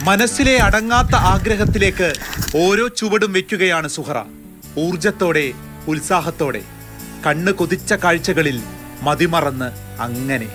മനസ്സിലെ അടങ്ങാത്ത ആഗ്രഹത്തിലേക്ക് ഓരോ ചുവടും വെക്കുകയാണ് സുഹറ ഊർജത്തോടെ ഉത്സാഹത്തോടെ കണ്ണ് കൊതിച്ച കാഴ്ചകളിൽ മതിമറന്ന് അങ്ങനെ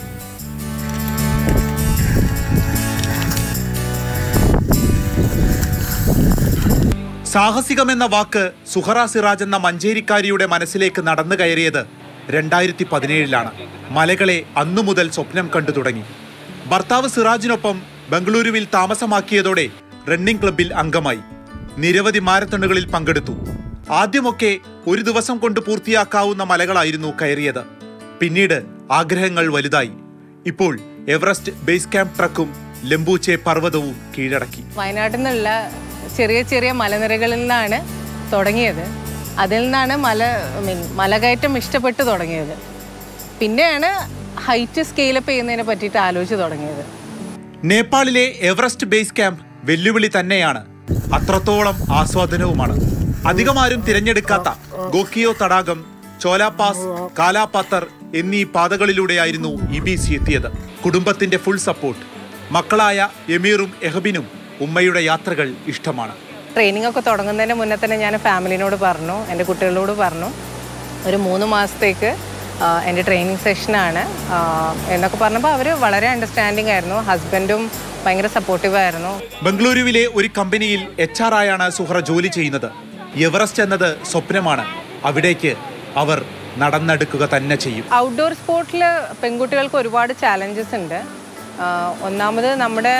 സാഹസികമെന്ന വാക്ക് സുഹറ സിറാജ് എന്ന മഞ്ചേരിക്കാരിയുടെ മനസ്സിലേക്ക് നടന്നു കയറിയത് രണ്ടായിരത്തി പതിനേഴിലാണ് മലകളെ അന്നു മുതൽ സ്വപ്നം കണ്ടു തുടങ്ങി ഭർത്താവ് സിറാജിനൊപ്പം ബംഗളൂരുവിൽ താമസമാക്കിയതോടെ റണ്ണിംഗ് ക്ലബിൽ അംഗമായി നിരവധി മാരത്തണുകളിൽ പങ്കെടുത്തു ആദ്യമൊക്കെ ഒരു ദിവസം കൊണ്ട് പൂർത്തിയാക്കാവുന്ന മലകളായിരുന്നു കയറിയത് പിന്നീട് ആഗ്രഹങ്ങൾ വലുതായി ഇപ്പോൾ എവറസ്റ്റ് ബേസ് ക്യാമ്പ് ട്രക്കും ലംബൂച്ചെ പർവ്വതവും കീഴടക്കി വയനാട്ടിൽ നിന്നുള്ള ചെറിയ ചെറിയ മലനിരകളിൽ നിന്നാണ് തുടങ്ങിയത് അതിൽ നിന്നാണ് മല മീൻ മലകയറ്റം ഇഷ്ടപ്പെട്ട് തുടങ്ങിയത് പിന്നെയാണ് ഹൈറ്റ് സ്കെയിലപ്പ് ചെയ്യുന്നതിനെ പറ്റിയിട്ട് ആലോചിച്ച് തുടങ്ങിയത് നേപ്പാളിലെ എവറസ്റ്റ് ബേസ് ക്യാമ്പ് വെല്ലുവിളി തന്നെയാണ് അത്രത്തോളം ആസ്വാദനവുമാണ് അധികമാരും തിരഞ്ഞെടുക്കാത്ത ഗോക്കിയോ തടാകം ചോലാപാസ് കാലാപാത്തർ എന്നീ പാതകളിലൂടെയായിരുന്നു ഇബിസി എത്തിയത് കുടുംബത്തിന്റെ ഫുൾ സപ്പോർട്ട് മക്കളായ എമീറും എഹബിനും ഉമ്മയുടെ യാത്രകൾ ഇഷ്ടമാണ് ട്രെയിനിങ് ഒക്കെ തുടങ്ങുന്നതിന് മുന്നേ തന്നെ ഞാൻ ഫാമിലിനോട് പറഞ്ഞു എൻ്റെ കുട്ടികളോട് പറഞ്ഞു ഒരു മൂന്ന് മാസത്തേക്ക് ആ, എൻ്റെ ട്രെയിനിങ് സെഷനാണ് ആ, എന്നൊക്കെ പറഞ്ഞപ്പോൾ അവർ വളരെ അണ്ടർസ്റ്റാൻഡിങ് ആയിരുന്നു ഹസ്ബൻഡും ഭയങ്കര സപ്പോർട്ടീവ് ആയിരുന്നു ബംഗളൂരുവിലെ ഒരു കമ്പനിയിൽ എച്ച് ആർ ആയാണ് സുഹറ ജോലി ചെയ്യുന്നത് എവറസ്റ്റ് എന്നത് സ്വപ്നമാണ് അവിടേക്ക് അവർ നടന്നെടുക്കുക തന്നെ ചെയ്യും ഔട്ട്ഡോർ സ്പോർട്ടിൽ പെൺകുട്ടികൾക്ക് ഒരുപാട് ചാലഞ്ചസ് ഉണ്ട് ആ, ഒന്നാമത് നമ്മുടെ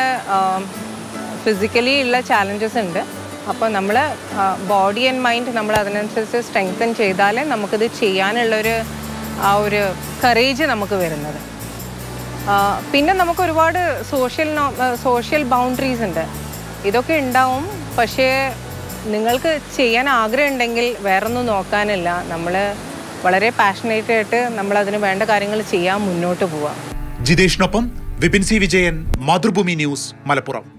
ഫിസിക്കലി ഉള്ള ചാലഞ്ചസ് ഉണ്ട് അപ്പോൾ നമ്മൾ ബോഡി ആൻഡ് മൈൻഡ് നമ്മൾ അതിനനുസരിച്ച് സ്ട്രെങ്തൻ ചെയ്താലേ നമുക്കിത് ചെയ്യാനുള്ളൊരു ആ ഒരു കറേജ് നമുക്ക് വരുന്നത് ആ, പിന്നെ നമുക്ക് ഒരുപാട് സോഷ്യൽ സോഷ്യൽ ബൗണ്ടറീസ് ഉണ്ട് ഇതൊക്കെ ഉണ്ടാവും പക്ഷേ നിങ്ങൾക്ക് ചെയ്യാൻ ആഗ്രഹം ഉണ്ടെങ്കിൽ വേറൊന്നും നോക്കാനില്ല നമ്മൾ വളരെ പാഷനേറ്റ് ആയിട്ട് നമ്മൾ അതിന് വേണ്ട കാര്യങ്ങൾ ചെയ്യാൻ മുന്നോട്ട് പോവാം ജിതേഷിനൊപ്പം വിപിൻ സി വിജയൻ മാതൃഭൂമി ന്യൂസ് മലപ്പുറം